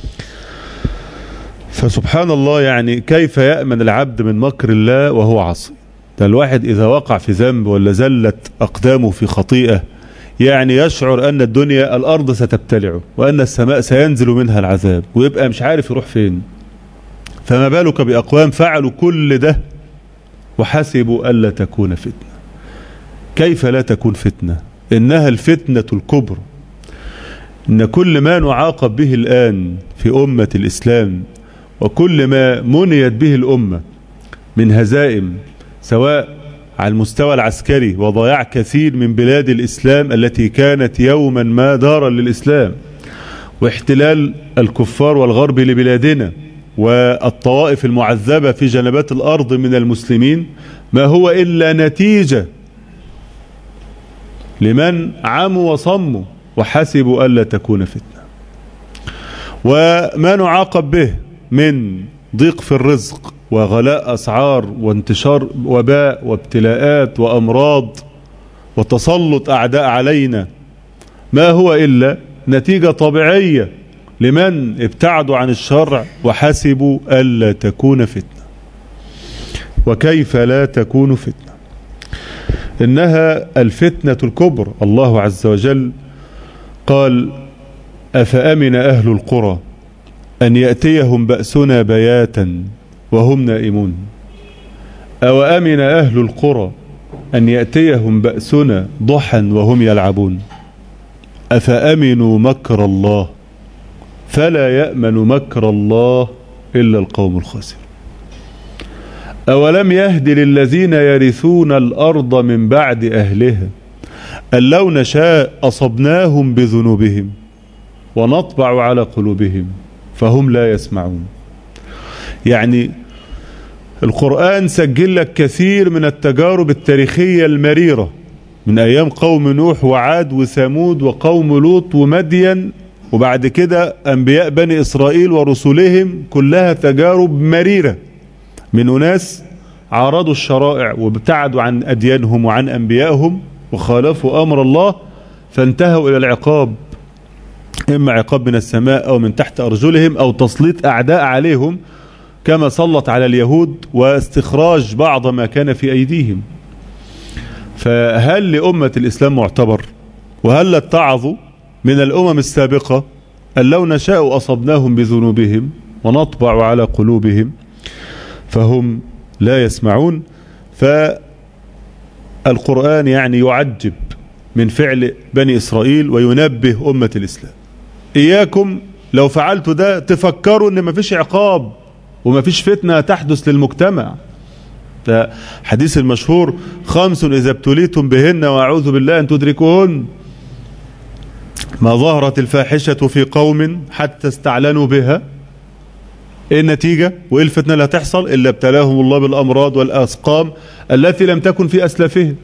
فسبحان الله يعني كيف يأمن العبد من مكر الله وهو عصي ده الواحد إذا وقع في ذنب ولا زلت أقدامه في خطيئة يعني يشعر أن الدنيا الأرض ستبتلعه وأن السماء سينزل منها العذاب ويبقى مش عارف يروح فين فما بالك بأقوام فعلوا كل ده وحسبوا ألا تكون فتنة كيف لا تكون فتنة إنها الفتنة الكبرى إن كل ما نعاقب به الآن في أمة الإسلام وكل ما منيت به الأمة من هزائم سواء على المستوى العسكري وضياع كثير من بلاد الإسلام التي كانت يوما ما دارا للإسلام واحتلال الكفار والغرب لبلادنا والطوائف المعذبة في جنبات الأرض من المسلمين ما هو إلا نتيجة لمن عموا وصموا وحسبوا ألا تكون فتنة وما نعاقب به من ضيق في الرزق وغلاء أسعار وانتشار وباء وابتلاءات وأمراض وتسلط أعداء علينا ما هو إلا نتيجة طبيعية لمن ابتعدوا عن الشرع وحسبوا ألا تكون فتنة وكيف لا تكون فتنة إنها الفتنة الكبرى الله عز وجل قال أفأمن أهل القرى أن يأتيهم بأسنا بياتا وهم نائمون أو أمن أهل القرى أن يأتيهم بأسنا ضحى وهم يلعبون أفأمنوا مكر الله فلا يأمن مكر الله إلا القوم الخاسر أولم يهد للذين يرثون الأرض من بعد أهلها أن لو نشاء أصبناهم بذنوبهم ونطبع على قلوبهم فهم لا يسمعون يعني القرآن سجل لك كثير من التجارب التاريخية المريرة من أيام قوم نوح وعاد وثمود وقوم لوط ومدين وبعد كده أنبياء بني إسرائيل ورسلهم كلها تجارب مريرة من أناس عارضوا الشرائع وابتعدوا عن أديانهم وعن أنبيائهم وخالفوا أمر الله فانتهوا إلى العقاب إما عقاب من السماء أو من تحت أرجلهم أو تسليط أعداء عليهم كما سلط على اليهود واستخراج بعض ما كان في أيديهم فهل لأمة الإسلام معتبر وهل اتعظوا من الأمم السابقة أن لو نشاء أصبناهم بذنوبهم ونطبع على قلوبهم فهم لا يسمعون فالقرآن يعني يعجب من فعل بني إسرائيل وينبه أمة الإسلام إياكم لو فعلتوا ده تفكروا ان مفيش عقاب ومفيش فتنة تحدث للمجتمع ده حديث المشهور خمس إذا ابتليتم بهن وأعوذ بالله أن تدركوهن ما ظهرت الفاحشة في قوم حتى استعلنوا بها ايه النتيجة وايه الفتنة اللي هتحصل الا ابتلاهم الله بالامراض والاسقام التي لم تكن في اسلافهم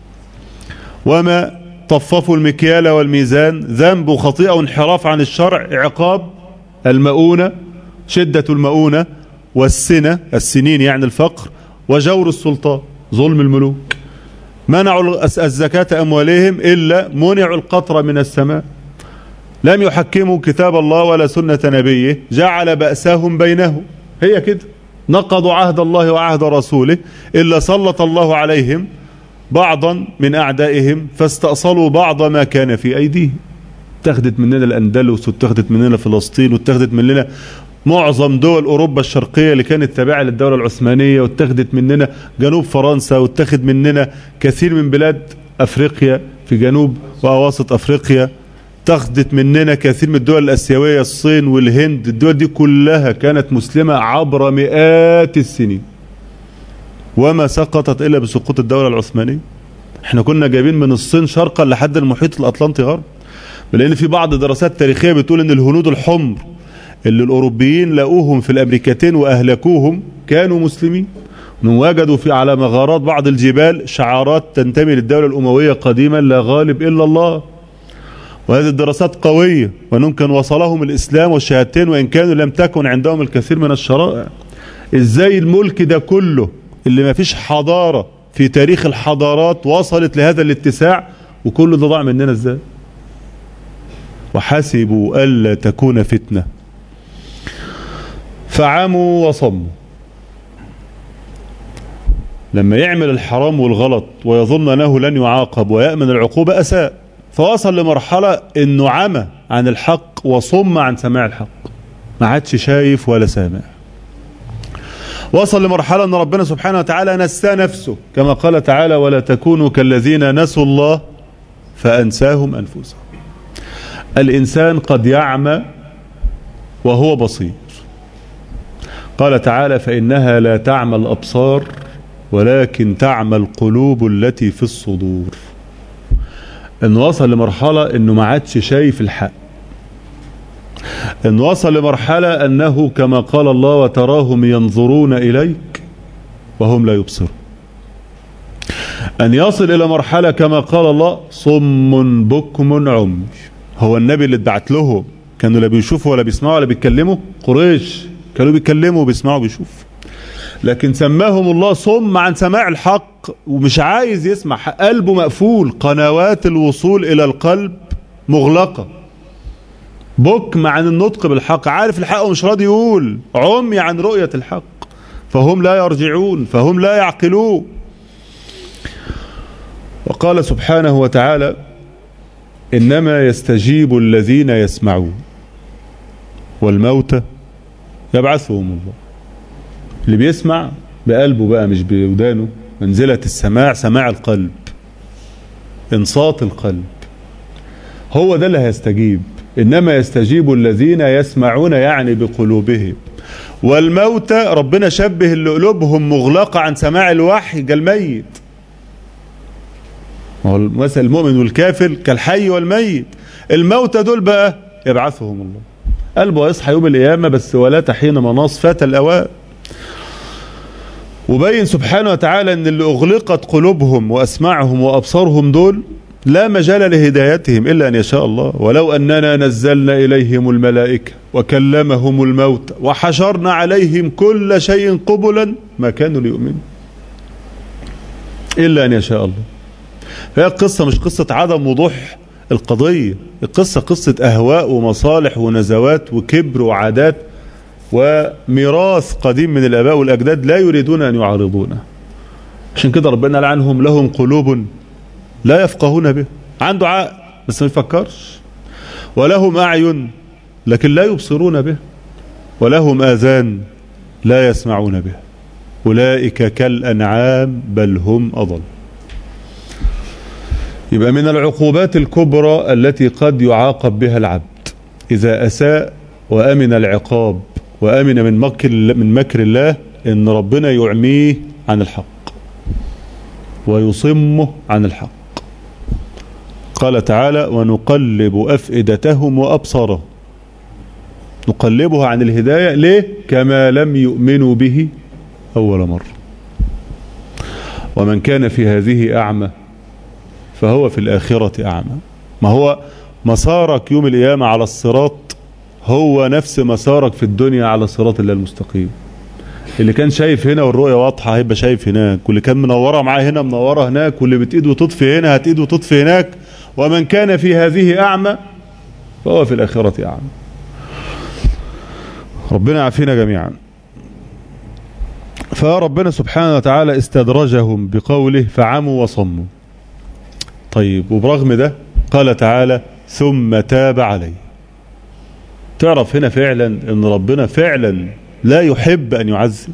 وما طففوا المكيال والميزان ذنب وخطيئة وانحراف عن الشرع عقاب المؤونة شدة المؤونة والسنة السنين يعني الفقر وجور السلطان ظلم الملوك منعوا الزكاة أموالهم إلا منعوا القطر من السماء لم يحكموا كتاب الله ولا سنة نبيه جعل بأسهم بينهم هي كده نقضوا عهد الله وعهد رسوله إلا سلط الله عليهم بعضا من أعدائهم فاستأصلوا بعض ما كان في أيديهم اتخذت مننا الأندلس واتخذت مننا فلسطين واتخذت مننا معظم دول أوروبا الشرقية اللي كانت تابعة للدولة العثمانية واتخذت مننا جنوب فرنسا واتخذ مننا كثير من بلاد أفريقيا في جنوب وأواسط أفريقيا اتخذت مننا كثير من الدول الأسيوية الصين والهند الدول دي كلها كانت مسلمة عبر مئات السنين وما سقطت إلا بسقوط الدولة العثمانية احنا كنا جايبين من الصين شرقا لحد المحيط الأطلنطي غرب لأن في بعض دراسات تاريخية بتقول أن الهنود الحمر اللي الأوروبيين لقوهم في الأمريكتين وأهلكوهم كانوا مسلمين وجدوا في على مغارات بعض الجبال شعارات تنتمي للدولة الأموية قديما لا غالب إلا الله وهذه الدراسات قوية وأنهم كان وصلهم الإسلام والشهادتين وإن كانوا لم تكن عندهم الكثير من الشرائع إزاي الملك ده كله اللي ما فيش حضارة في تاريخ الحضارات وصلت لهذا الاتساع وكل ده ضاع مننا ازاي وحسبوا ألا تكون فتنة فعموا وصموا لما يعمل الحرام والغلط ويظن أنه لن يعاقب ويأمن العقوبة أساء فوصل لمرحلة أنه عمى عن الحق وصم عن سماع الحق ما عادش شايف ولا سامع وصل لمرحلة أن ربنا سبحانه وتعالى نسى نفسه كما قال تعالى ولا تكونوا كالذين نسوا الله فأنساهم أنفسهم الإنسان قد يعمى وهو بصير قال تعالى فإنها لا تعمى الأبصار ولكن تعمى القلوب التي في الصدور انه وصل لمرحلة انه ما عادش شايف الحق انه وصل لمرحلة انه كما قال الله وتراهم ينظرون اليك وهم لا يبصرون ان يصل الى مرحلة كما قال الله صم بكم عمي هو النبي اللي اتبعت لهم كانوا لا بيشوفوا ولا بيسمعوا ولا بيتكلموا قريش كانوا بيتكلموا وبيسمعوا وبيشوفوا لكن سماهم الله صم عن سماع الحق ومش عايز يسمع قلبه مقفول قنوات الوصول إلى القلب مغلقة بكم عن النطق بالحق عارف الحق ومش راضي يقول عمي عن رؤية الحق فهم لا يرجعون فهم لا يعقلون وقال سبحانه وتعالى إنما يستجيب الذين يسمعون والموتى يبعثهم الله اللي بيسمع بقلبه بقى مش بودانه منزلة السماع سماع القلب انصات القلب هو ده اللي هيستجيب إنما يستجيب الذين يسمعون يعني بقلوبهم والموتى ربنا شبه اللي قلوبهم مغلقة عن سماع الوحي كالميت مثل المؤمن والكافر كالحي والميت الموتى دول بقى يبعثهم الله قلبه يصحى يوم القيامة بس ولا تحين مناص فات الأوان وبين سبحانه وتعالى ان اللي اغلقت قلوبهم واسماعهم وابصارهم دول لا مجال لهدايتهم الا ان يشاء الله ولو اننا نزلنا اليهم الملائكه وكلمهم الموت وحشرنا عليهم كل شيء قبلا ما كانوا ليؤمنوا الا ان يشاء الله فهي القصه مش قصه عدم وضوح القضيه القصه قصه اهواء ومصالح ونزوات وكبر وعادات وميراث قديم من الآباء والأجداد لا يريدون أن يعارضونه عشان كده ربنا لعنهم لهم قلوب لا يفقهون به عنده عقل بس ما يفكرش ولهم أعين لكن لا يبصرون به ولهم آذان لا يسمعون به أولئك كالأنعام بل هم أضل يبقى من العقوبات الكبرى التي قد يعاقب بها العبد إذا أساء وأمن العقاب وأمن من مكر من مكر الله إن ربنا يعميه عن الحق ويصمه عن الحق قال تعالى ونقلب أفئدتهم وأبصارهم نقلبها عن الهداية ليه كما لم يؤمنوا به أول مرة ومن كان في هذه أعمى فهو في الآخرة أعمى ما هو مسارك يوم القيامة على الصراط هو نفس مسارك في الدنيا على صراط الله المستقيم اللي كان شايف هنا والرؤية واضحة هيبقى شايف هناك واللي كان منورة معاه هنا منورة هناك واللي بتقيد وتطفي هنا هتقيد وتطفي هناك ومن كان في هذه أعمى فهو في الآخرة أعمى ربنا يعافينا جميعا فربنا سبحانه وتعالى استدرجهم بقوله فعموا وصموا طيب وبرغم ده قال تعالى ثم تاب عليه تعرف هنا فعلا ان ربنا فعلا لا يحب ان يعذب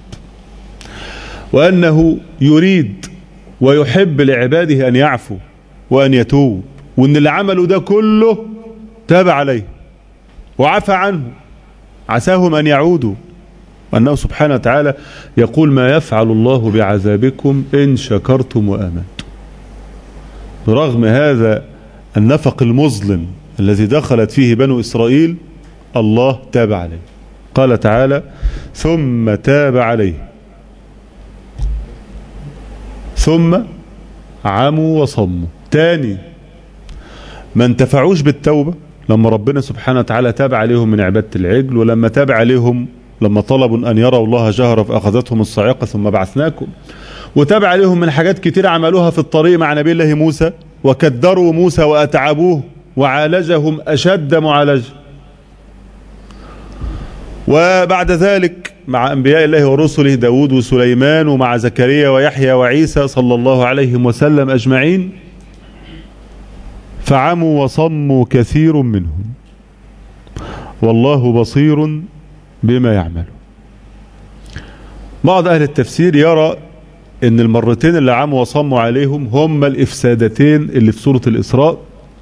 وانه يريد ويحب لعباده ان يعفو وان يتوب وان اللي عمله ده كله تاب عليه وعفى عنه عساهم ان يعودوا وانه سبحانه وتعالى يقول ما يفعل الله بعذابكم ان شكرتم وامنتم برغم هذا النفق المظلم الذي دخلت فيه بنو إسرائيل الله تاب عليه قال تعالى ثم تاب عليه ثم عموا وصموا تاني ما انتفعوش بالتوبة لما ربنا سبحانه وتعالى تاب عليهم من عبادة العجل ولما تاب عليهم لما طلبوا أن يروا الله جهرة فأخذتهم الصاعقة ثم بعثناكم وتاب عليهم من حاجات كتير عملوها في الطريق مع نبي الله موسى وكدروا موسى وأتعبوه وعالجهم أشد معالجة وبعد ذلك مع أنبياء الله ورسله داود وسليمان ومع زكريا ويحيى وعيسى صلى الله عليه وسلم أجمعين فعموا وصموا كثير منهم والله بصير بما يعمل بعض أهل التفسير يرى ان المرتين اللي عموا وصموا عليهم هم الافسادتين اللي في سورة الاسراء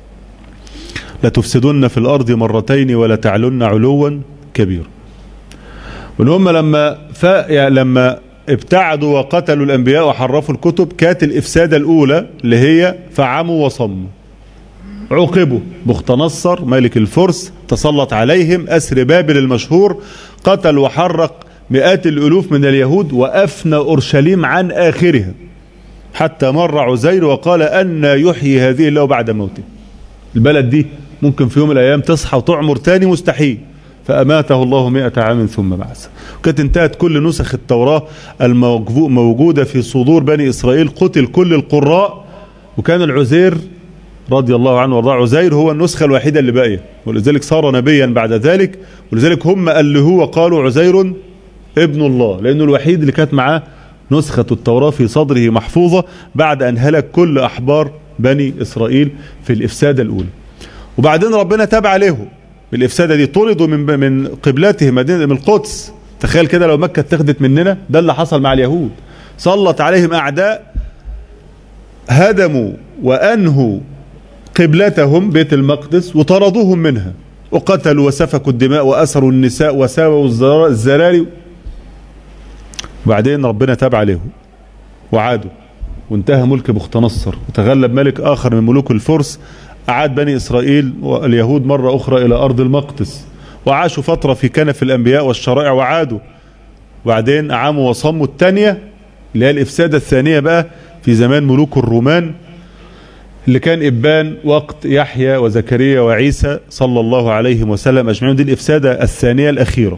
لتفسدن في الارض مرتين ولا تعلن علوا كبيرا وان هم لما ف... يعني لما ابتعدوا وقتلوا الانبياء وحرفوا الكتب كانت الافسادة الاولى اللي هي فعموا وصموا عوقبوا بخت نصر ملك الفرس تسلط عليهم اسر بابل المشهور قتل وحرق مئات الألوف من اليهود وأفنى أورشليم عن آخرها حتى مر عزير وقال أن يحيي هذه الله بعد موته البلد دي ممكن في يوم من الأيام تصحى وتعمر تاني مستحيل فأماته الله مئة عام ثم بعث كانت انتهت كل نسخ التوراة الموجودة في صدور بني إسرائيل قتل كل القراء وكان العزير رضي الله عنه وارضاه عزير هو النسخة الوحيدة اللي باقية ولذلك صار نبيا بعد ذلك ولذلك هم ألهوه وقالوا عزير ابن الله لأنه الوحيد اللي كانت معاه نسخة التوراة في صدره محفوظة بعد أن هلك كل أحبار بني إسرائيل في الإفسادة الأولى وبعدين ربنا تاب عليهم بالإفسادة دي طردوا من من قبلتهم مدينة من القدس تخيل كده لو مكة اتخذت مننا ده اللي حصل مع اليهود سلط عليهم أعداء هدموا وأنهوا قبلتهم بيت المقدس وطردوهم منها وقتلوا وسفكوا الدماء وأسروا النساء وساووا الزراري وبعدين ربنا تاب عليهم وعادوا وانتهى ملك بخت نصر وتغلب ملك آخر من ملوك الفرس أعاد بني إسرائيل واليهود مرة أخرى إلى أرض المقدس وعاشوا فترة في كنف الأنبياء والشرائع وعادوا وبعدين عاموا وصموا الثانية اللي هي الإفسادة الثانية بقى في زمان ملوك الرومان اللي كان إبان وقت يحيى وزكريا وعيسى صلى الله عليه وسلم أجمعين دي الإفسادة الثانية الأخيرة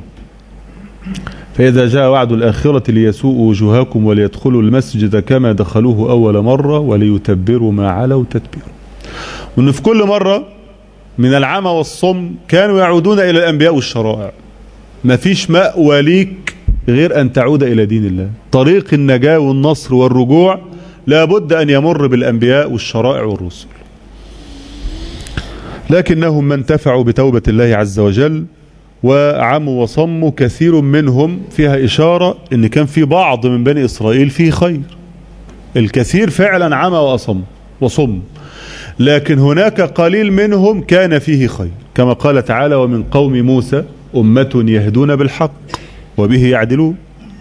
فإذا جاء وعد الآخرة ليسوءوا وجوهكم وليدخلوا المسجد كما دخلوه أول مرة وليتبروا ما علوا تتبيرا وأن في كل مرة من العمى والصم كانوا يعودون إلى الأنبياء والشرائع ما فيش مأوى ليك غير أن تعود إلى دين الله طريق النجاة والنصر والرجوع لابد أن يمر بالأنبياء والشرائع والرسل لكنهم ما انتفعوا بتوبة الله عز وجل وعموا وصموا كثير منهم فيها إشارة إن كان في بعض من بني إسرائيل فيه خير الكثير فعلا عمى وأصم وصم لكن هناك قليل منهم كان فيه خير كما قال تعالى ومن قوم موسى أمة يهدون بالحق وبه يعدلون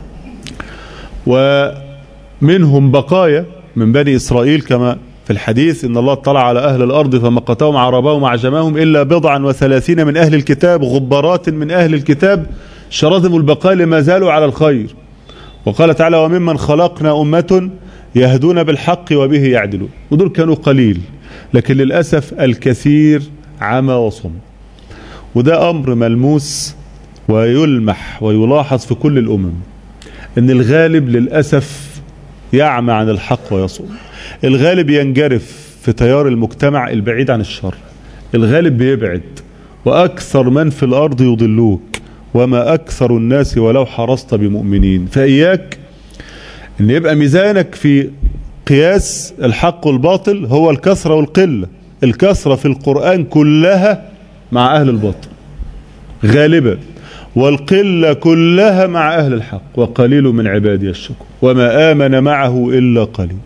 ومنهم بقايا من بني إسرائيل كما في الحديث إن الله اطلع على أهل الأرض فمقتهم عرباهم وعجماهم إلا بضعا وثلاثين من أهل الكتاب غبارات من أهل الكتاب شرذم البقاء لما زالوا على الخير وقال تعالى وممن خلقنا أمة يهدون بالحق وبه يعدلون ودول كانوا قليل لكن للأسف الكثير عمى وصم وده أمر ملموس ويلمح ويلاحظ في كل الأمم ان الغالب للأسف يعمى عن الحق ويصوم الغالب ينجرف في تيار المجتمع البعيد عن الشر الغالب بيبعد وأكثر من في الأرض يضلوك وما أكثر الناس ولو حرصت بمؤمنين فإياك أن يبقى ميزانك في قياس الحق والباطل هو الكثرة والقلة الكثرة في القرآن كلها مع أهل الباطل غالبا والقلة كلها مع أهل الحق وقليل من عبادي الشكر وما آمن معه إلا قليل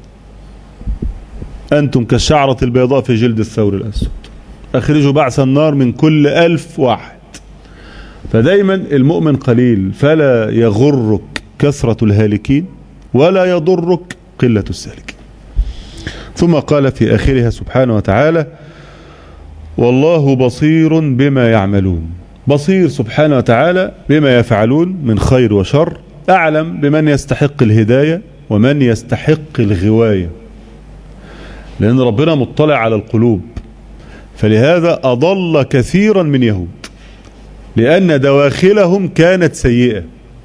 أنتم كالشعرة البيضاء في جلد الثور الأسود أخرجوا بعث النار من كل ألف واحد فدايما المؤمن قليل فلا يغرك كثرة الهالكين ولا يضرك قلة السالكين ثم قال في آخرها سبحانه وتعالى والله بصير بما يعملون بصير سبحانه وتعالى بما يفعلون من خير وشر أعلم بمن يستحق الهداية ومن يستحق الغواية لأن ربنا مطلع على القلوب فلهذا أضل كثيرا من يهود لأن دواخلهم كانت سيئة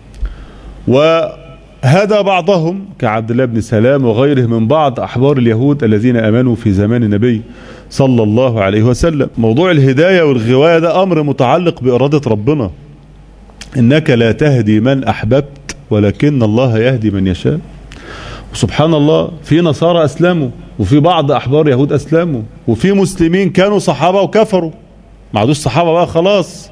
وهدى بعضهم كعبد الله بن سلام وغيره من بعض أحبار اليهود الذين أمنوا في زمان النبي صلى الله عليه وسلم موضوع الهداية والغواية ده أمر متعلق بإرادة ربنا إنك لا تهدي من أحببت ولكن الله يهدي من يشاء وسبحان الله في نصارى أسلموا وفي بعض أحبار يهود أسلموا وفي مسلمين كانوا صحابة وكفروا ما عادوش صحابة بقى خلاص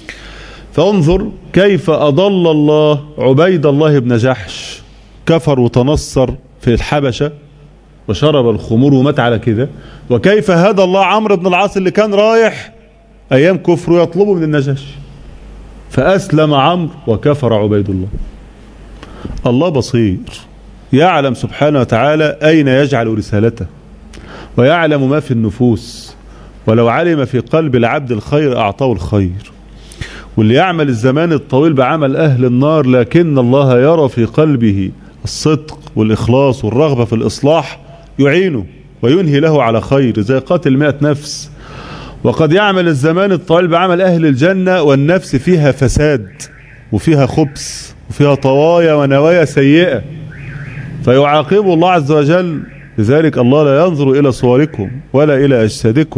فانظر كيف أضل الله عبيد الله بن جحش كفر وتنصر في الحبشة وشرب الخمور ومات على كده وكيف هدى الله عمرو بن العاص اللي كان رايح أيام كفره يطلبه من النجاشي فأسلم عمرو وكفر عبيد الله الله بصير يعلم سبحانه وتعالى أين يجعل رسالته ويعلم ما في النفوس ولو علم في قلب العبد الخير أعطاه الخير واللي يعمل الزمان الطويل بعمل أهل النار لكن الله يرى في قلبه الصدق والإخلاص والرغبة في الإصلاح يعينه وينهي له على خير زي قاتل مئة نفس وقد يعمل الزمان الطويل بعمل أهل الجنة والنفس فيها فساد وفيها خبث وفيها طوايا ونوايا سيئة فيعاقب الله عز وجل لذلك الله لا ينظر إلى صوركم ولا إلى أجسادكم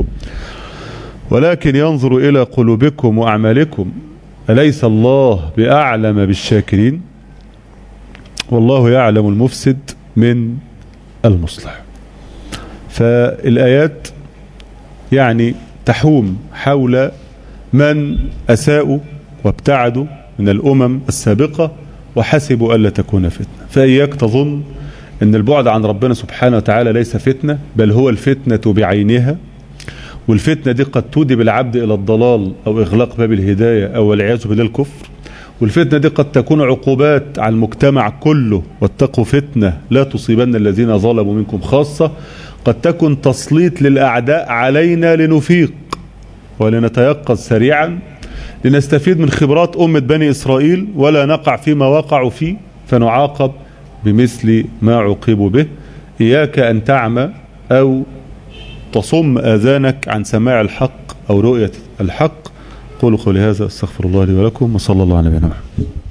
ولكن ينظر إلى قلوبكم وأعمالكم أليس الله بأعلم بالشاكرين والله يعلم المفسد من المصلح فالآيات يعني تحوم حول من أساءوا وابتعدوا من الأمم السابقة وحسبوا ألا تكون فتنة فإياك تظن أن البعد عن ربنا سبحانه وتعالى ليس فتنة بل هو الفتنة بعينها والفتنة دي قد تودي بالعبد إلى الضلال أو إغلاق باب الهداية أو العياذ بالله الكفر والفتنة دي قد تكون عقوبات على المجتمع كله واتقوا فتنة لا تصيبن الذين ظلموا منكم خاصة قد تكون تسليط للأعداء علينا لنفيق ولنتيقظ سريعا لنستفيد من خبرات أمة بني إسرائيل ولا نقع فيما وقعوا فيه فنعاقب بمثل ما عوقبوا به إياك أن تعمى أو تصم آذانك عن سماع الحق أو رؤية الحق قولوا قولي هذا استغفر الله لي ولكم وصلى الله على نبينا محمد